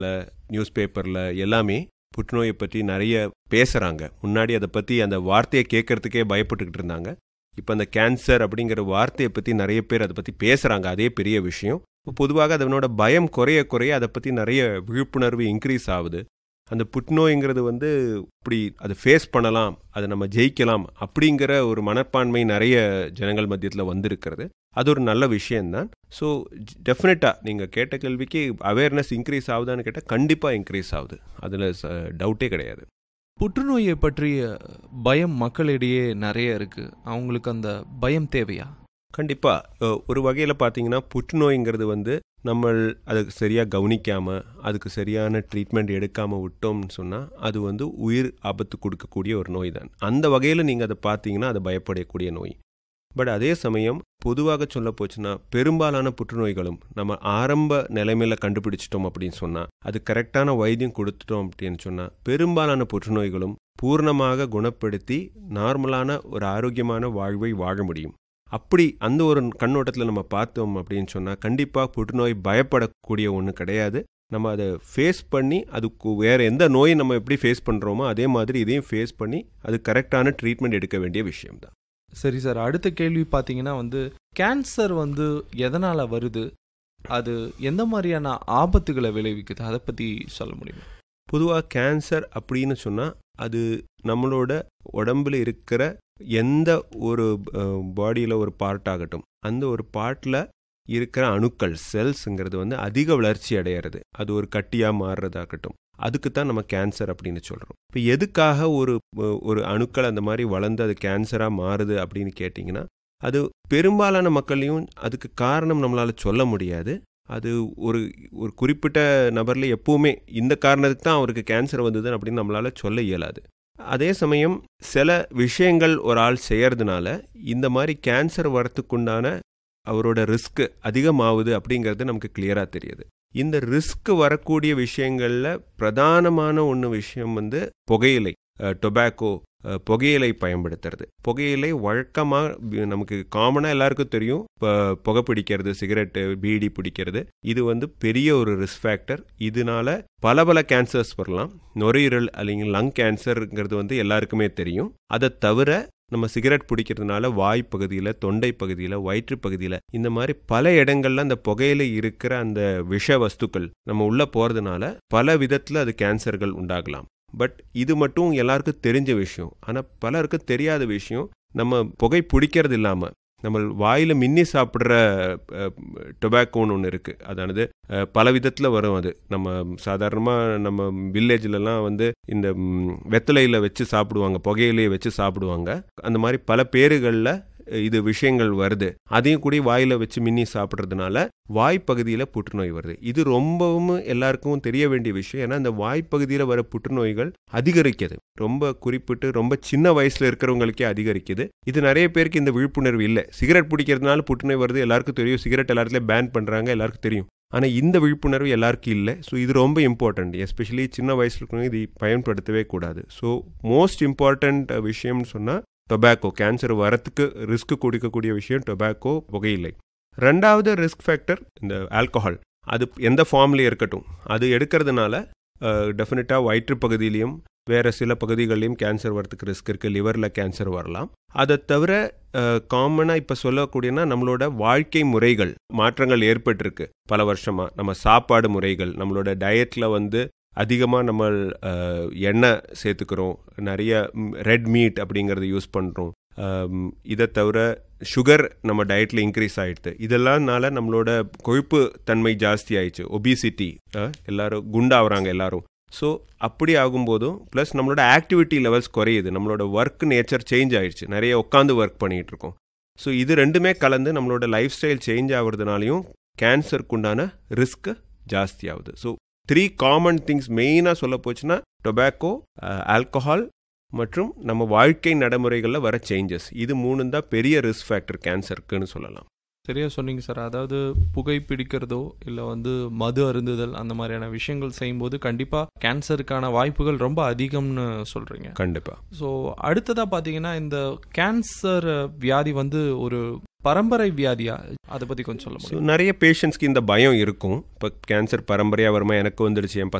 news பேப்பரில் எல்லாமே புற்றுநோயை பற்றி நிறைய பேசுகிறாங்க முன்னாடி அதை பற்றி அந்த வார்த்தையை கேட்கறதுக்கே பயப்பட்டுக்கிட்டு இருந்தாங்க இப்போ அந்த கேன்சர் அப்படிங்கிற வார்த்தையை பற்றி நிறைய பேர் அதை பற்றி பேசுகிறாங்க அதே பெரிய விஷயம் இப்போ பொதுவாக அதனோட பயம் குறைய குறைய அதை பற்றி நிறைய விழிப்புணர்வு இன்க்ரீஸ் ஆகுது அந்த புற்றுநோய்ங்கிறது வந்து இப்படி அதை ஃபேஸ் பண்ணலாம் அதை நம்ம ஜெயிக்கலாம் அப்படிங்கிற ஒரு மனப்பான்மை நிறைய ஜனங்கள் மத்தியத்தில் வந்திருக்கிறது அது ஒரு நல்ல விஷயம்தான் ஸோ டெஃபினட்டாக நீங்கள் கேட்ட கேள்விக்கு அவேர்னஸ் இன்க்ரீஸ் ஆகுதான்னு கேட்டால் கண்டிப்பாக இன்க்ரீஸ் ஆகுது அதில் டவுட்டே கிடையாது புற்றுநோயை பற்றிய பயம் மக்களிடையே நிறைய இருக்கு அவங்களுக்கு அந்த பயம் தேவையா கண்டிப்பாக ஒரு வகையில் பார்த்தீங்கன்னா புற்றுநோய்ங்கிறது வந்து நம்ம அதுக்கு சரியாக கவனிக்காமல் அதுக்கு சரியான ட்ரீட்மெண்ட் எடுக்காமல் விட்டோம்னு சொன்னால் அது வந்து உயிர் ஆபத்து கொடுக்கக்கூடிய ஒரு நோய் தான் அந்த வகையில் நீங்கள் அதை பார்த்தீங்கன்னா அது பயப்படக்கூடிய நோய் பட் அதே சமயம் பொதுவாக சொல்ல போச்சுன்னா பெரும்பாலான புற்றுநோய்களும் நம்ம ஆரம்ப நிலைமையில் கண்டுபிடிச்சிட்டோம் அப்படின்னு சொன்னால் அது கரெக்டான வைத்தியம் கொடுத்துட்டோம் அப்படின்னு சொன்னால் பெரும்பாலான புற்றுநோய்களும் பூர்ணமாக குணப்படுத்தி நார்மலான ஒரு ஆரோக்கியமான வாழ்வை வாழ முடியும் அப்படி அந்த ஒரு கண்ணோட்டத்தில் நம்ம பார்த்தோம் அப்படின்னு சொன்னால் கண்டிப்பாக புற்றுநோய் பயப்படக்கூடிய ஒன்று கிடையாது நம்ம அதை ஃபேஸ் பண்ணி அதுக்கு வேறு எந்த நோயை நம்ம எப்படி ஃபேஸ் பண்ணுறோமோ அதே மாதிரி இதையும் ஃபேஸ் பண்ணி அது கரெக்டான ட்ரீட்மெண்ட் எடுக்க வேண்டிய விஷயம்தான் சரி சார் அடுத்த கேள்வி பார்த்தீங்கன்னா வந்து கேன்சர் வந்து எதனால் வருது அது எந்த மாதிரியான ஆபத்துகளை விளைவிக்குது அதை பற்றி சொல்ல முடியுமா பொதுவாக கேன்சர் அப்படின்னு சொன்னால் அது நம்மளோட உடம்புல இருக்கிற எந்த ஒரு பாடியில் ஒரு பார்ட் ஆகட்டும் அந்த ஒரு பார்ட்டில் இருக்கிற அணுக்கள் செல்ஸுங்கிறது வந்து அதிக வளர்ச்சி அடையிறது அது ஒரு கட்டியாக மாறுறதாகட்டும் அதுக்கு தான் நம்ம கேன்சர் அப்படின்னு சொல்கிறோம் இப்போ எதுக்காக ஒரு ஒரு அணுக்கள் அந்த மாதிரி வளர்ந்து அது கேன்சராக மாறுது அப்படின்னு கேட்டிங்கன்னா அது பெரும்பாலான மக்களையும் அதுக்கு காரணம் நம்மளால் சொல்ல முடியாது அது ஒரு ஒரு குறிப்பிட்ட நபரில் எப்பவுமே இந்த காரணத்துக்கு தான் அவருக்கு கேன்சர் வந்தது அப்படின்னு நம்மளால் சொல்ல இயலாது அதே சமயம் சில விஷயங்கள் ஒரு ஆள் செய்யறதுனால இந்த மாதிரி கேன்சர் வரத்துக்குண்டான அவரோட ரிஸ்க் அதிகமாகுது அப்படிங்கிறது நமக்கு கிளியராக தெரியுது இந்த ரிஸ்க் வரக்கூடிய விஷயங்களில் பிரதானமான ஒன்று விஷயம் வந்து புகையிலை டொபாக்கோ புகையிலை பயன்படுத்துறது புகையிலை வழக்கமாக நமக்கு காமனாக எல்லாருக்கும் தெரியும் இப்போ புகை பிடிக்கிறது சிகரெட்டு பீடி பிடிக்கிறது இது வந்து பெரிய ஒரு ரிஸ்க் ஃபேக்டர் இதனால பல பல கேன்சர்ஸ் வரலாம் நுரையீரல் அல்லைங்க லங் கேன்சருங்கிறது வந்து எல்லாருக்குமே தெரியும் அதை தவிர நம்ம சிகரெட் பிடிக்கிறதுனால வாய் பகுதியில் தொண்டை பகுதியில் வயிற்று பகுதியில் இந்த மாதிரி பல இடங்கள்ல அந்த புகையில இருக்கிற அந்த விஷ வஸ்துக்கள் நம்ம உள்ள போறதுனால பல விதத்தில் அது கேன்சர்கள் உண்டாகலாம் பட் இது மட்டும் எல்லாருக்கும் தெரிஞ்ச விஷயம் ஆனால் பலருக்கு தெரியாத விஷயம் நம்ம புகை பிடிக்கிறது இல்லாமல் நம்ம வாயில் மின்னி சாப்பிட்ற டொபாக்கோன்னு ஒன்று இருக்குது அதானது பல விதத்தில் வரும் அது நம்ம சாதாரணமாக நம்ம வில்லேஜ்லலாம் வந்து இந்த வெத்தலையில் வச்சு சாப்பிடுவாங்க புகையிலையை வச்சு சாப்பிடுவாங்க அந்த மாதிரி பல பேருகளில் இது விஷயங்கள் வருது அதையும் கூட வாயில் வச்சு மின்னி சாப்பிட்றதுனால வாய்ப்பகுதியில் புற்றுநோய் வருது இது ரொம்பவும் எல்லாருக்கும் தெரிய வேண்டிய விஷயம் ஏன்னா இந்த வாய்ப்பகுதியில் வர புற்றுநோய்கள் அதிகரிக்குது ரொம்ப குறிப்பிட்டு ரொம்ப சின்ன வயசில் இருக்கிறவங்களுக்கே அதிகரிக்குது இது நிறைய பேருக்கு இந்த விழிப்புணர்வு இல்லை சிகரெட் பிடிக்கிறதுனால புற்றுநோய் வருது எல்லாருக்கும் தெரியும் சிகரெட் எல்லாத்துலேயும் பேன் பண்ணுறாங்க எல்லாருக்கும் தெரியும் ஆனால் இந்த விழிப்புணர்வு எல்லாருக்கும் இல்லை ஸோ இது ரொம்ப இம்பார்ட்டண்ட் எஸ்பெஷலி சின்ன வயசில் இருக்கிறவங்க இது பயன்படுத்தவே கூடாது ஸோ மோஸ்ட் இம்பார்ட்டண்ட் விஷயம்னு சொன்னால் டொபாக்கோ கேன்சர் வரத்துக்கு ரிஸ்க் கொடுக்கக்கூடிய விஷயம் டொபாக்கோ புகையில்லை ரெண்டாவது ரிஸ்க் ஃபேக்டர் இந்த ஆல்கஹால் அது எந்த ஃபார்ம்லேயே இருக்கட்டும் அது எடுக்கிறதுனால டெஃபினட்டாக வயிற்று பகுதியிலையும் வேறு சில பகுதிகளிலையும் கேன்சர் வரத்துக்கு ரிஸ்க் இருக்குது லிவரில் கேன்சர் வரலாம் அதை தவிர காமனாக இப்போ சொல்லக்கூடியனா நம்மளோட வாழ்க்கை முறைகள் மாற்றங்கள் ஏற்பட்டிருக்கு பல வருஷமாக நம்ம சாப்பாடு முறைகள் நம்மளோட டயட்டில் வந்து அதிகமாக நம்ம எண்ணெய் சேர்த்துக்கிறோம் நிறைய ரெட் மீட் அப்படிங்கிறத யூஸ் பண்ணுறோம் இதை தவிர சுகர் நம்ம டயட்டில் இன்க்ரீஸ் ஆகிடுது இதெல்லாம்னால நம்மளோட கொழுப்பு தன்மை ஜாஸ்தி ஆயிடுச்சு ஒபிசிட்டி எல்லாரும் குண்டாகிறாங்க எல்லாரும் ஸோ அப்படி ஆகும்போதும் ப்ளஸ் நம்மளோட ஆக்டிவிட்டி லெவல்ஸ் குறையுது நம்மளோட ஒர்க் நேச்சர் சேஞ்ச் ஆயிடுச்சு நிறைய உட்காந்து ஒர்க் பண்ணிகிட்டு இருக்கோம் ஸோ இது ரெண்டுமே கலந்து நம்மளோட லைஃப் ஸ்டைல் சேஞ்ச் ஆகுறதுனாலையும் கேன்சருக்கு உண்டான ரிஸ்க் ஜாஸ்தி ஆகுது ஸோ த்ரீ காமன் திங்ஸ் மெயினாக சொல்ல போச்சுன்னா டொபாக்கோ ஆல்கஹால் மற்றும் நம்ம வாழ்க்கை நடைமுறைகளில் வர சேஞ்சஸ் இது மூணு தான் பெரிய ரிஸ்க் ஃபேக்டர் கேன்சருக்குன்னு சொல்லலாம் சரியா சொன்னீங்க சார் அதாவது புகை பிடிக்கிறதோ இல்லை வந்து மது அருந்துதல் அந்த மாதிரியான விஷயங்கள் செய்யும்போது கண்டிப்பாக கேன்சருக்கான வாய்ப்புகள் ரொம்ப அதிகம்னு சொல்கிறீங்க கண்டிப்பா ஸோ அடுத்ததாக பார்த்தீங்கன்னா இந்த கேன்சர் வியாதி வந்து ஒரு பரம்பரை வியாதியா அதை பற்றி கொஞ்சம் சொல்ல ஸோ முடியும் நிறைய பேஷண்ட்ஸ்க்கு இந்த பயம் இருக்கும் இப்போ கேன்சர் பரம்பரையாக வருமா எனக்கு வந்துடுச்சு என்